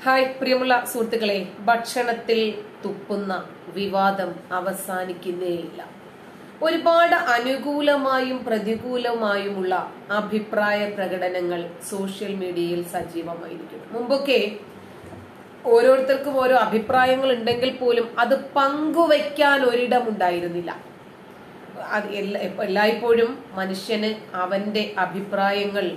Hi പ്രിയമുള്ള സുഹൃത്തുക്കളെ ഭക്ഷണത്തിൽ തുപ്പുന്ന വിവാദം അവസാനിക്കുന്നേയില്ല ഒരുപാട് അനുകൂലമായും പ്രതികൂലമായുമുള്ള അഭിപ്രായ പ്രകടനങ്ങൾ സോഷ്യൽ മീഡിയയിൽ സജീവമായിരിക്കുന്നു മുമ്പൊക്കെ ഓരോരുത്തർക്കും ഓരോ അഭിപ്രായങ്ങൾ ഉണ്ടെങ്കിൽ പോലും അത് പങ്കുവയ്ക്കാൻ ഒരിടമുണ്ടായിരുന്നില്ല അത് എല്ലാ എല്ലായ്പ്പോഴും മനുഷ്യന് അവന്റെ അഭിപ്രായങ്ങൾ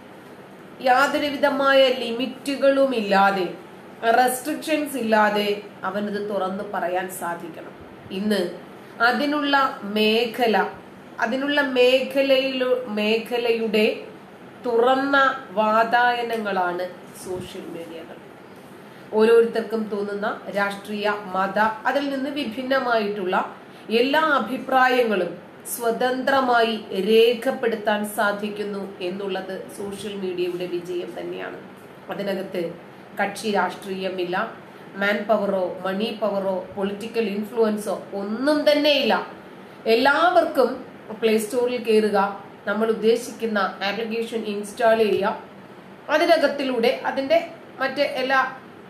യാതൊരു വിധമായ ലിമിറ്റുകളും ഇല്ലാതെ റെസ്ട്രിക്ഷൻസ് ഇല്ലാതെ അവനത് തുറന്നു പറയാൻ സാധിക്കണം ഇന്ന് അതിനുള്ള മേഖല അതിനുള്ള മേഖലയിലു മേഖലയുടെ തുറന്ന വാതായനങ്ങളാണ് സോഷ്യൽ മീഡിയകൾ ഓരോരുത്തർക്കും തോന്നുന്ന രാഷ്ട്രീയ മത അതിൽ നിന്ന് വിഭിന്നമായിട്ടുള്ള എല്ലാ അഭിപ്രായങ്ങളും സ്വതന്ത്രമായി രേഖപ്പെടുത്താൻ സാധിക്കുന്നു എന്നുള്ളത് സോഷ്യൽ മീഡിയയുടെ വിജയം തന്നെയാണ് അതിനകത്ത് കക്ഷി രാഷ്ട്രീയമില്ല മാൻ പവറോ മണി പവറോ പൊളിറ്റിക്കൽ ഇൻഫ്ലുവൻസോ ഒന്നും തന്നെയില്ല എല്ലാവർക്കും പ്ലേ സ്റ്റോറിൽ കയറുക നമ്മൾ ഉദ്ദേശിക്കുന്ന ആപ്ലിക്കേഷൻ ഇൻസ്റ്റാൾ ചെയ്യുക അതിനകത്തിലൂടെ അതിന്റെ മറ്റ് എല്ലാ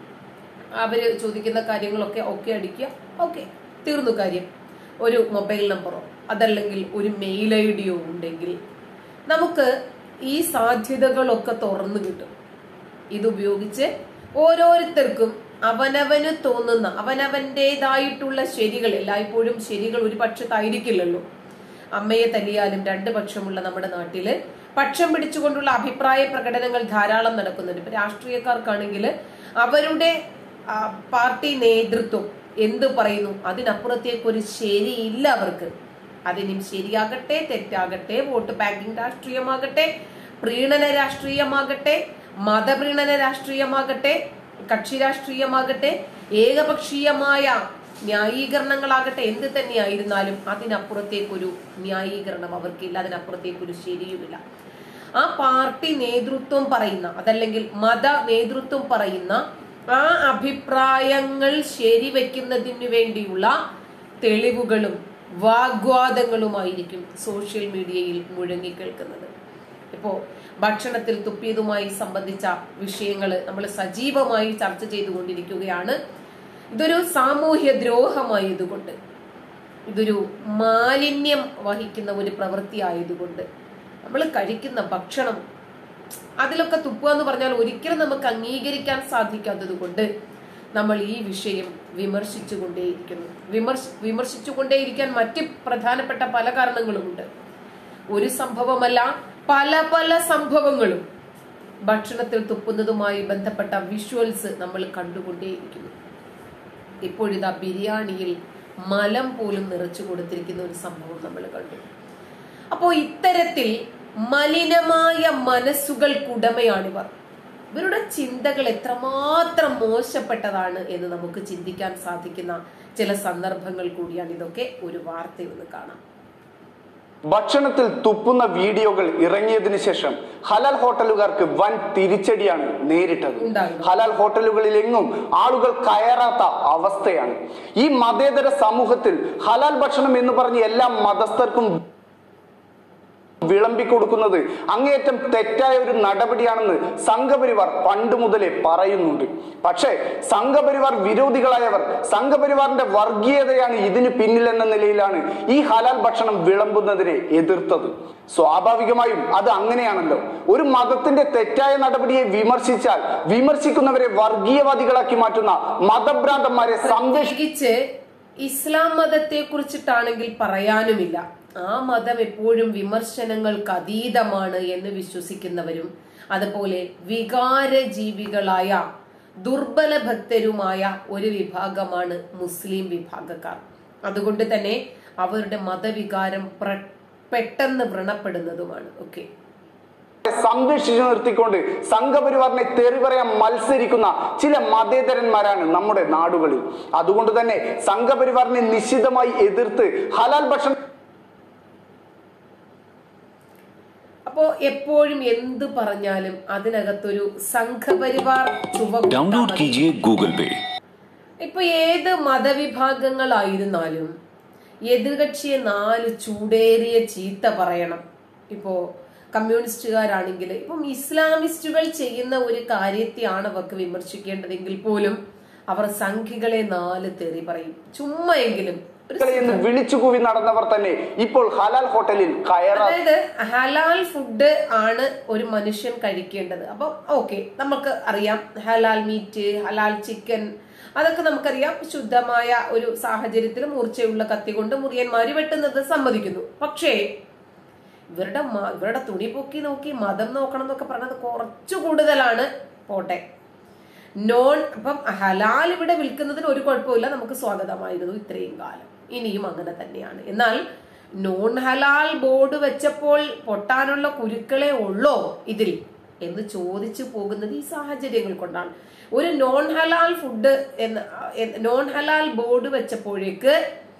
അവര് ചോദിക്കുന്ന കാര്യങ്ങളൊക്കെ ഓക്കെ അടിക്കുക ഓക്കെ തീർന്നു കാര്യം ഒരു മൊബൈൽ നമ്പറോ അതല്ലെങ്കിൽ ഒരു മെയിൽ ഐ ഡിയോ ഉണ്ടെങ്കിൽ നമുക്ക് ഈ സാധ്യതകളൊക്കെ തുറന്നു കിട്ടും ഇതുപയോഗിച്ച് ഓരോരുത്തർക്കും അവനവന് തോന്നുന്ന അവനവന്റേതായിട്ടുള്ള ശരികൾ എല്ലായ്പ്പോഴും ശരികൾ ഒരു പക്ഷത്തായിരിക്കില്ലല്ലോ അമ്മയെ തല്ലിയാലും രണ്ട് പക്ഷമുള്ള നമ്മുടെ നാട്ടില് പക്ഷം പിടിച്ചുകൊണ്ടുള്ള അഭിപ്രായ പ്രകടനങ്ങൾ ധാരാളം നടക്കുന്നുണ്ട് ഇപ്പൊ രാഷ്ട്രീയക്കാർക്കാണെങ്കിൽ അവരുടെ ആ, പാർട്ടി നേതൃത്വം എന്ത് പറയുന്നു അതിനപ്പുറത്തേക്ക് ഒരു ശരിയില്ല അവർക്ക് അതിനും ശരിയാകട്ടെ തെറ്റാകട്ടെ വോട്ട് ബാങ്കിങ് രാഷ്ട്രീയമാകട്ടെ പ്രീണന രാഷ്ട്രീയമാകട്ടെ മതപ്രീണന രാഷ്ട്രീയമാകട്ടെ കക്ഷി രാഷ്ട്രീയമാകട്ടെ ഏകപക്ഷീയമായ ന്യായീകരണങ്ങളാകട്ടെ എന്ത് തന്നെയായിരുന്നാലും അതിനപ്പുറത്തേക്കൊരു ന്യായീകരണം അവർക്കില്ല അതിനപ്പുറത്തേക്കൊരു ശരിയുമില്ല ആ പാർട്ടി നേതൃത്വം പറയുന്ന അതല്ലെങ്കിൽ മത നേതൃത്വം പറയുന്ന ആ അഭിപ്രായങ്ങൾ ശരിവെക്കുന്നതിന് വേണ്ടിയുള്ള തെളിവുകളും വാഗ്വാദങ്ങളുമായിരിക്കും സോഷ്യൽ മീഡിയയിൽ മുഴങ്ങിക്കേൾക്കുന്നത് ഇപ്പോ ഭക്ഷണത്തിൽ തുപ്പിയതുമായി സംബന്ധിച്ച വിഷയങ്ങൾ നമ്മൾ സജീവമായി ചർച്ച ചെയ്തുകൊണ്ടിരിക്കുകയാണ് ഇതൊരു സാമൂഹ്യ ദ്രോഹമായതുകൊണ്ട് ഇതൊരു മാലിന്യം വഹിക്കുന്ന ഒരു പ്രവൃത്തി ആയതുകൊണ്ട് നമ്മൾ കഴിക്കുന്ന ഭക്ഷണം അതിലൊക്കെ തുപ്പുക എന്ന് പറഞ്ഞാൽ ഒരിക്കലും നമുക്ക് അംഗീകരിക്കാൻ സാധിക്കാത്തത് കൊണ്ട് നമ്മൾ ഈ വിഷയം വിമർശിച്ചുകൊണ്ടേയിരിക്കുന്നു വിമർശ വിമർശിച്ചുകൊണ്ടേയിരിക്കാൻ മറ്റ് പ്രധാനപ്പെട്ട പല കാരണങ്ങളുമുണ്ട് ഒരു സംഭവമല്ല പല പല സംഭവങ്ങളും ഭക്ഷണത്തിൽ തുപ്പുന്നതുമായി ബന്ധപ്പെട്ട വിഷ്വൽസ് നമ്മൾ കണ്ടുകൊണ്ടേയിരിക്കുന്നു ഇപ്പോഴിതാ ബിരിയാണിയിൽ മലം പോലും നിറച്ചു കൊടുത്തിരിക്കുന്ന ഒരു സംഭവം നമ്മൾ കണ്ടു അപ്പോ ഇത്തരത്തിൽ മലിനമായ മനസ്സുകൾക്കുടമയാണിവർ ഇവരുടെ ചിന്തകൾ എത്രമാത്രം മോശപ്പെട്ടതാണ് എന്ന് നമുക്ക് ചിന്തിക്കാൻ സാധിക്കുന്ന ചില സന്ദർഭങ്ങൾ കൂടിയാണ് ഇതൊക്കെ ഒരു വാർത്തയൊന്ന് കാണാം ഭക്ഷണത്തിൽ തുപ്പുന്ന വീഡിയോകൾ ഇറങ്ങിയതിനു ശേഷം ഹലാൽ ഹോട്ടലുകാർക്ക് വൻ തിരിച്ചടിയാണ് നേരിട്ടത് ഉണ്ടാകുന്നത്. ഹലാൽ ഹോട്ടലുകളിലെങ്ങും ആളുകൾ കയറാത്ത അവസ്ഥയാണ് ഈ മതേതര സമൂഹത്തിൽ ഹലാൽ ഭക്ഷണം എന്ന് പറഞ്ഞ് എല്ലാ മതസ്ഥർക്കും വിളമ്പിക്കൊടുക്കുന്നത് അങ്ങേയറ്റം തെറ്റായ ഒരു നടപടിയാണെന്ന് സംഘപരിവാർ പണ്ട് മുതലേ പറയുന്നുണ്ട് പക്ഷേ സംഘപരിവാർ വിരോധികളായവർ സംഘപരിവാറിന്റെ വർഗീയതയാണ് ഇതിന് പിന്നിലെന്ന നിലയിലാണ് ഈ ഹലാൽ ഭക്ഷണം വിളമ്പുന്നതിനെ എതിർത്തത് സ്വാഭാവികമായും അത് അങ്ങനെയാണല്ലോ ഒരു മതത്തിന്റെ തെറ്റായ നടപടിയെ വിമർശിച്ചാൽ വിമർശിക്കുന്നവരെ വർഗീയവാദികളാക്കി മാറ്റുന്ന മതഭ്രാന്തന്മാരെ സംരക്ഷിക്കും പ്രത്യേകിച്ച് ഇസ്ലാം മതത്തെ കുറിച്ചിട്ടാണെങ്കിൽ പറയാനുമില്ല ആ മതം എപ്പോഴും വിമർശനങ്ങൾക്ക് അതീതമാണ് എന്ന് വിശ്വസിക്കുന്നവരും അതുപോലെ വികാര ജീവികളായ ദുർബല ഭക്തരുമായ ഒരു വിഭാഗമാണ് മുസ്ലിം വിഭാഗക്കാർ അതുകൊണ്ട് തന്നെ അവരുടെ മതവികാരം പ്ര- പെട്ടെന്ന് വ്രണപ്പെടുന്നതുമാണ് ഓക്കെ സംരക്ഷിച്ചു നിർത്തിക്കൊണ്ട് സംഘപരിവാറിനെ തെറി പറയാൻ മത്സരിക്കുന്ന ചില മതേതരന്മാരാണ് നമ്മുടെ നാടുകളിൽ അതുകൊണ്ട് തന്നെ സംഘപരിവാറിനെ നിശ്ചിതമായി എതിർത്ത് ഹലാൽ ഭക്ഷണം അപ്പോ എപ്പോഴും എന്ത് പറഞ്ഞാലും അതിനകത്തൊരു സംഘപരിവാർ ചുവ डाउनलोड कीजिए गूगल पे ഇപ്പൊ ഏത് മതവിഭാഗങ്ങളായിരുന്നാലും എതിർകക്ഷിയെ നാല് ചൂടേറിയ ചീത്ത പറയണം ഇപ്പോ കമ്മ്യൂണിസ്റ്റുകാരാണെങ്കിൽ ഇപ്പം ഇസ്ലാമിസ്റ്റുകൾ ചെയ്യുന്ന ഒരു കാര്യത്തെയാണ് അവർക്ക് വിമർശിക്കേണ്ടതെങ്കിൽ പോലും അവർ സംഘികളെ നാല് തെറി പറയും ചുമ്മാ എങ്കിലും ഒരു എന്ന് വിളിച്ചു കൂവി നടന്നവർ തന്നെ ഇപ്പോൾ ഹലാൽ ഹോട്ടലിൽ കയറാ അതായത് ഹലാൽ ഫുഡ് ആണ് ഒരു മനുഷ്യൻ കഴിക്കേണ്ടത് അപ്പൊ ഓക്കെ നമുക്ക് അറിയാം ഹലാൽ മീറ്റ് ഹലാൽ ചിക്കൻ അതൊക്കെ നമുക്കറിയാം ശുദ്ധമായ ഒരു സാഹചര്യത്തിൽ മൂർച്ചയുള്ള കത്തി കൊണ്ട് മുറിയന്മാര് വെട്ടുന്നത് സമ്മതിക്കുന്നു പക്ഷേ ഇവരുടെ മ- ഇവരുടെ തുണി പൊക്കി നോക്കി മതം നോക്കണം എന്നൊക്കെ പറഞ്ഞത് കുറച്ചു കൂടുതലാണ് പോട്ടെ നോൺ അപ്പം ഹലാൽ ഇവിടെ വിൽക്കുന്നതിന് ഒരു കുഴപ്പമില്ല നമുക്ക് സ്വാഗതമായിരുന്നു ഇത്രയും കാലം ഇനിയും അങ്ങനെ തന്നെയാണ് എന്നാൽ നോൺ ഹലാൽ ബോർഡ് വെച്ചപ്പോൾ പൊട്ടാനുള്ള കുരുക്കളെ ഉള്ളോ ഇതിൽ എന്ന് ചോദിച്ചു പോകുന്നത് ഈ സാഹചര്യങ്ങൾ കൊണ്ടാണ് ഒരു നോൺ ഹലാൽ ഫുഡ് എന്ന് നോൺ ഹലാൽ ബോർഡ് വെച്ചപ്പോഴേക്ക്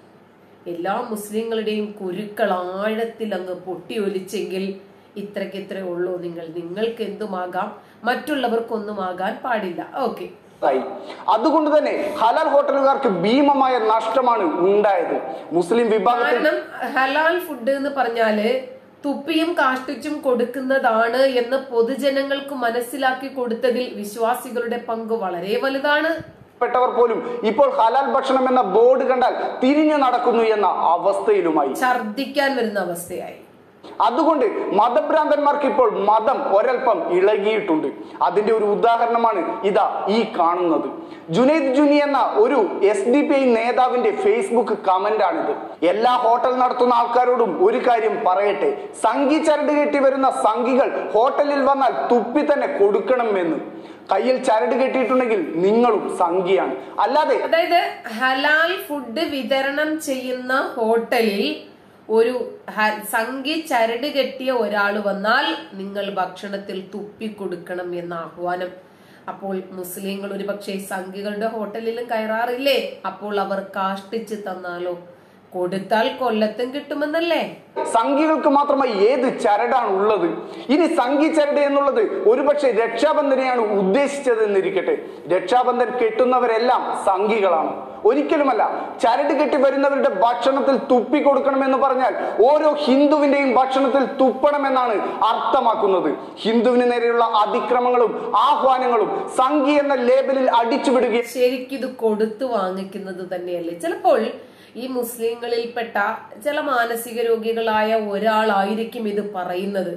എല്ലാ മുസ്ലിങ്ങളുടെയും കുരുക്കൾ ആഴത്തിൽ അങ്ങ് പൊട്ടിയൊലിച്ചെങ്കിൽ ഇത്രയ്ക്ക് ഇത്രേ ഉള്ളൂ നിങ്ങൾ നിങ്ങൾക്ക് എന്തുമാകാം മറ്റുള്ളവർക്കൊന്നുമാകാൻ പാടില്ല ഓക്കെ ആയി അതുകൊണ്ട് തന്നെ ഹലാൽ ഹോട്ടലുകാർക്ക് ഭീമമായ നഷ്ടമാണ് ഉണ്ടായത് മുസ്ലിം വിഭാഗത്തിൽ കാരണം ഹലാൽ ഫുഡ് എന്ന് പറഞ്ഞാല് തുപ്പിയും കാഷ്ടിച്ചും കൊടുക്കുന്നതാണ് എന്ന് പൊതുജനങ്ങൾക്ക് മനസ്സിലാക്കി കൊടുത്തതിൽ വിശ്വാസികളുടെ പങ്ക് വളരെ വലുതാണ് പ്പെട്ടവർ പോലും ഇപ്പോൾ ഹലാൽ ഭക്ഷണം എന്ന ബോർഡ് കണ്ടാൽ തിരിഞ്ഞു നടക്കുന്നു എന്ന അവസ്ഥയിലുമായി ഛർദിക്കാൻ വരുന്ന അവസ്ഥയായി അതുകൊണ്ട് മതഭ്രാന്തന്മാർക്ക് ഇപ്പോൾ മതം ഒരൽപ്പം ഇളകിയിട്ടുണ്ട് അതിന്റെ ഒരു ഉദാഹരണമാണ് ഇതാ ഈ കാണുന്നത് ജുനൈദ് ജുനി എന്ന ഒരു എസ് ഡി പി ഐ നേതാവിന്റെ ഫേസ്ബുക്ക് കമന്റ് ആണിത് എല്ലാ ഹോട്ടൽ നടത്തുന്ന ആൾക്കാരോടും ഒരു കാര്യം പറയട്ടെ സംഘി ചരട് കെട്ടി വരുന്ന സംഘികൾ ഹോട്ടലിൽ വന്നാൽ തുപ്പി തന്നെ കൊടുക്കണമെന്ന് കയ്യിൽ ചരട് കെട്ടിയിട്ടുണ്ടെങ്കിൽ നിങ്ങളും സംഘിയാണ് അല്ലാതെ അതായത് ഹലാൽ ഫുഡ് വിതരണം ചെയ്യുന്ന ഹോട്ടലിൽ ഒരു ഹ- സംഖ്യ ചരട് കെട്ടിയ ഒരാൾ വന്നാൽ നിങ്ങൾ ഭക്ഷണത്തിൽ തുപ്പിക്കൊടുക്കണം എന്ന ആഹ്വാനം അപ്പോൾ മുസ്ലിങ്ങൾ ഒരു പക്ഷേ സംഘികളുടെ ഹോട്ടലിലും കയറാറില്ലേ അപ്പോൾ അവർ കാഷ്ടിച്ച് തന്നാലോ കൊടുത്താൽ കൊല്ലത്തും കിട്ടുമെന്നല്ലേ സംഘികൾക്ക് മാത്രമായി ഏത് ചരടാണ് ഉള്ളത് ഇനി സംഘി ചരട് എന്നുള്ളത് ഒരുപക്ഷെ രക്ഷാബന്ധനെയാണ് ഉദ്ദേശിച്ചത് എന്നിരിക്കട്ടെ രക്ഷാബന്ധൻ കെട്ടുന്നവരെല്ലാം സംഘികളാണ് ഒരിക്കലുമല്ല ചരട് കെട്ടി വരുന്നവരുടെ ഭക്ഷണത്തിൽ തുപ്പി കൊടുക്കണമെന്ന് പറഞ്ഞാൽ ഓരോ ഹിന്ദുവിന്റെയും ഭക്ഷണത്തിൽ തുപ്പണമെന്നാണ് അർത്ഥമാക്കുന്നത് ഹിന്ദുവിന് നേരെയുള്ള അതിക്രമങ്ങളും ആഹ്വാനങ്ങളും സംഘി എന്ന ലേബലിൽ അടിച്ചുവിടുകയും ശരിക്കിത് കൊടുത്തു വാങ്ങിക്കുന്നത് തന്നെയല്ലേ ചിലപ്പോൾ ഈ മുസ്ലിങ്ങളിൽപ്പെട്ട ചില മാനസിക രോഗികളായ ഒരാളായിരിക്കും ഇത് പറയുന്നത്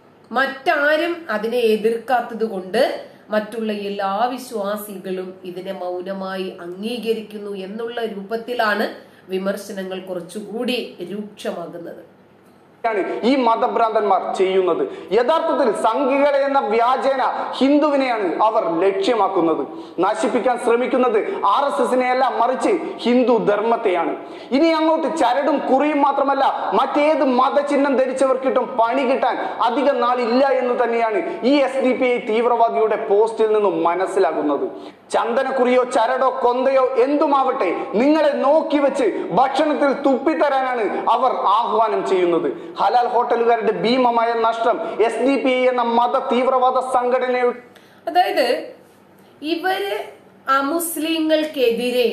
മറ്റാരും അതിനെ എതിർക്കാത്തത് കൊണ്ട് മറ്റുള്ള എല്ലാ വിശ്വാസികളും ഇതിനെ മൗനമായി അംഗീകരിക്കുന്നു എന്നുള്ള രൂപത്തിലാണ് വിമർശനങ്ങൾ കുറച്ചുകൂടി രൂക്ഷമാകുന്നത് ാണ് ഈ മതഭ്രാന്തന്മാർ ചെയ്യുന്നത് യഥാർത്ഥത്തിൽ സംഘികളെ എന്ന വ്യാജേന ഹിന്ദുവിനെയാണ് അവർ ലക്ഷ്യമാക്കുന്നത് നശിപ്പിക്കാൻ ശ്രമിക്കുന്നത് ആർ എസ് എസിനെയല്ല മറിച്ച് ഹിന്ദു ധർമ്മത്തെയാണ് ഇനി അങ്ങോട്ട് ചരടും കുറിയും മാത്രമല്ല മറ്റേത് മതചിഹ്നം ധരിച്ചവർക്കിട്ടും പണി കിട്ടാൻ അധികം നാളില്ല എന്ന് തന്നെയാണ് ഈ എസ് ഡി പി ഐ തീവ്രവാദിയുടെ പോസ്റ്റിൽ നിന്നും മനസ്സിലാകുന്നത് ചന്ദനക്കുറിയോ ചരടോ കൊന്തയോ എന്തുമാവട്ടെ നിങ്ങളെ നോക്കി വെച്ച് ഭക്ഷണത്തിൽ തുപ്പിത്തരാനാണ് അവർ ആഹ്വാനം ചെയ്യുന്നത് ഹലാൽ ഹോട്ടലുകാരുടെ ഭീമമായ നഷ്ടം എസ് ഡി പി ഐ എന്ന മത തീവ്രവാദ സംഘടനയുടെ അതായത് ഇവര് അമുസ്ലിങ്ങൾക്കെതിരെ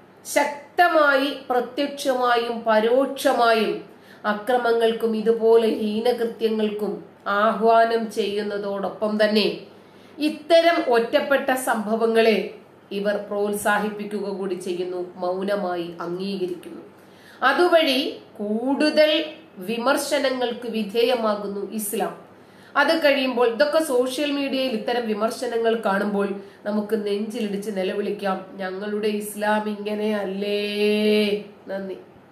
ശക്തമായി പ്രത്യക്ഷമായും പരോക്ഷമായും അക്രമങ്ങൾക്കും ഇതുപോലെ ഹീനകൃത്യങ്ങൾക്കും ആഹ്വാനം ചെയ്യുന്നതോടൊപ്പം തന്നെ ഇത്തരം ഒറ്റപ്പെട്ട സംഭവങ്ങളെ ഇവർ പ്രോത്സാഹിപ്പിക്കുക കൂടി ചെയ്യുന്നു മൗനമായി അംഗീകരിക്കുന്നു അതുവഴി കൂടുതൽ വിമർശനങ്ങൾക്ക് വിധേയമാകുന്നു ഇസ്ലാം അത് കഴിയുമ്പോൾ ഇതൊക്കെ സോഷ്യൽ മീഡിയയിൽ ഇത്തരം വിമർശനങ്ങൾ കാണുമ്പോൾ നമുക്ക് നെഞ്ചിലിടിച്ച് നിലവിളിക്കാം ഞങ്ങളുടെ ഇസ്ലാം ഇങ്ങനെ അല്ലേ നന്ദി